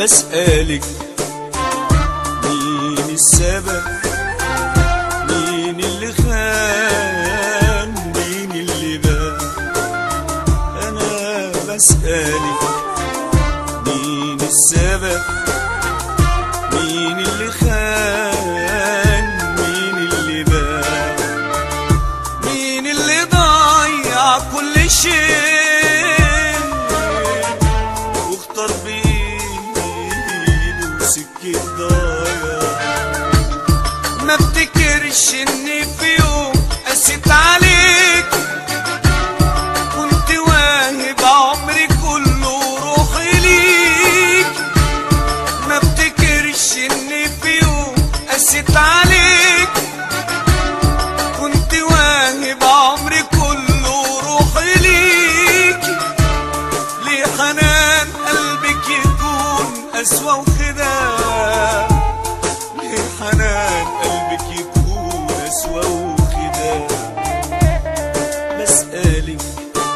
بسألك مين السبب مين اللي خان مين اللي بان انا بسألك مين السبب مين اللي خان مين اللي بان مين اللي ضيع كل شيء واختار بايده سكة ضايع ما افتكرش اني في يوم قسيت عليك كنت واهب عمري كله روحي ليك ما افتكرش اني في يوم قسيت عليك كنت واهب عمري كله روحي ليك ليه حنان قلبك يكون أسوأ وخداع ليه حنان قلبك يكون أسوأ وخداع بسألك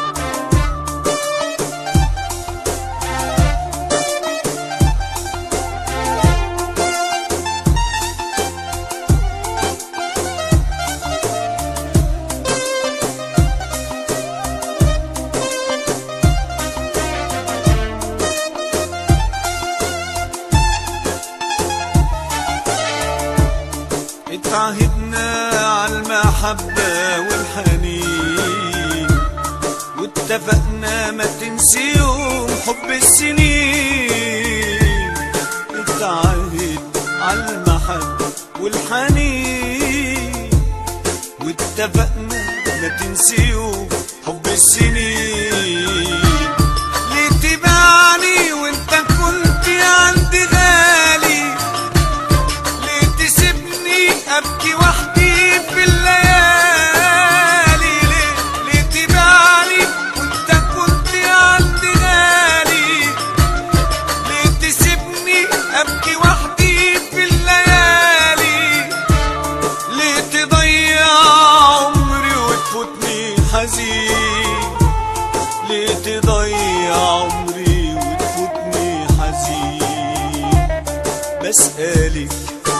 اتعهدنا على المحبة والحنين واتفقنا ما تنسي يوم حب السنين اتعهد على المحبة والحنين واتفقنا ما تنسي يوم حب السنين ليه تبعني وانت كنت عندي غالي ليه تسيبني ابكي وحدي في الليالي ليه ليه تبعني وانت كنت عندي غالي ليه تسيبني ابكي وحدي في الليالي ليه تضيع عمري وتفوتني حزين ليه تضيع عمري وتفوتني حزين بسألك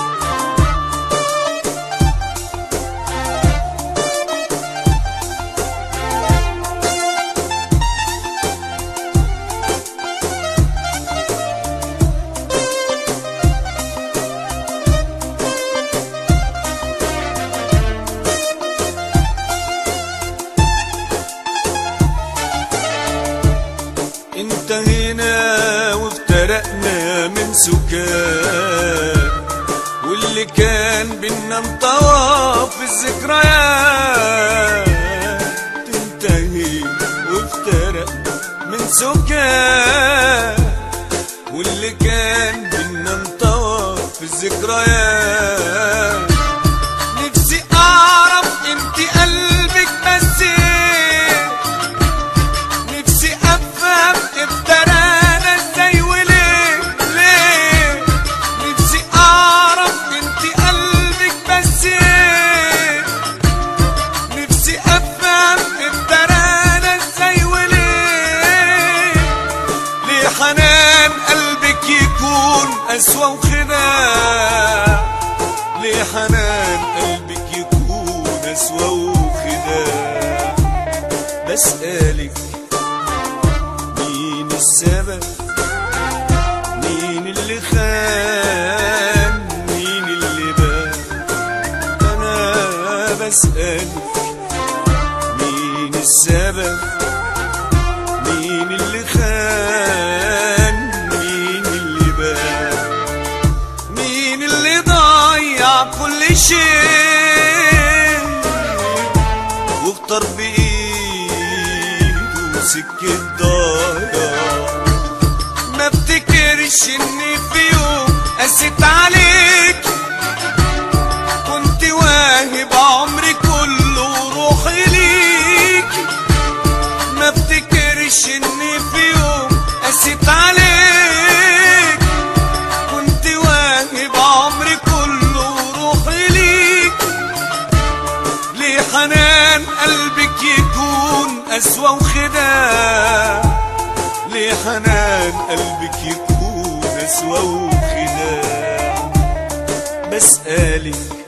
انتهينا وافترقنا من سكان واللي كان بينا انطوى في الذكريات انتهي وافترقنا من سكان واللي كان بينا انطوى في الذكريات نفسي اعرف انت قلبك بس ايه نفسي افهم افترانا ازاي وليه ليه نفسي اعرف انت قلبك بس ايه نفسي افهم افترانا ازاي وليه ليه حنان قلبك يكون اسوأ وخداع ليه حنان قلبك يكون اسوأ وخداع بسألك مين السبب مين اللي خان مين اللي بان انا بسألك مين السبب مين اللي خان مين اللي بان مين اللي ضيع كل شيء واختار بايده سكة ضايع ما افتكرش اني في يوم قسيت عليك كنت واهب عمري كله روحي ليك ما افتكرش اني في يوم قسيت عليك كنت واهب عمري كله روحي ليك ليه حنان قلبك يكون أسوأ وخداع ليه حنان قلبك يكون قسوة وخداع بسألك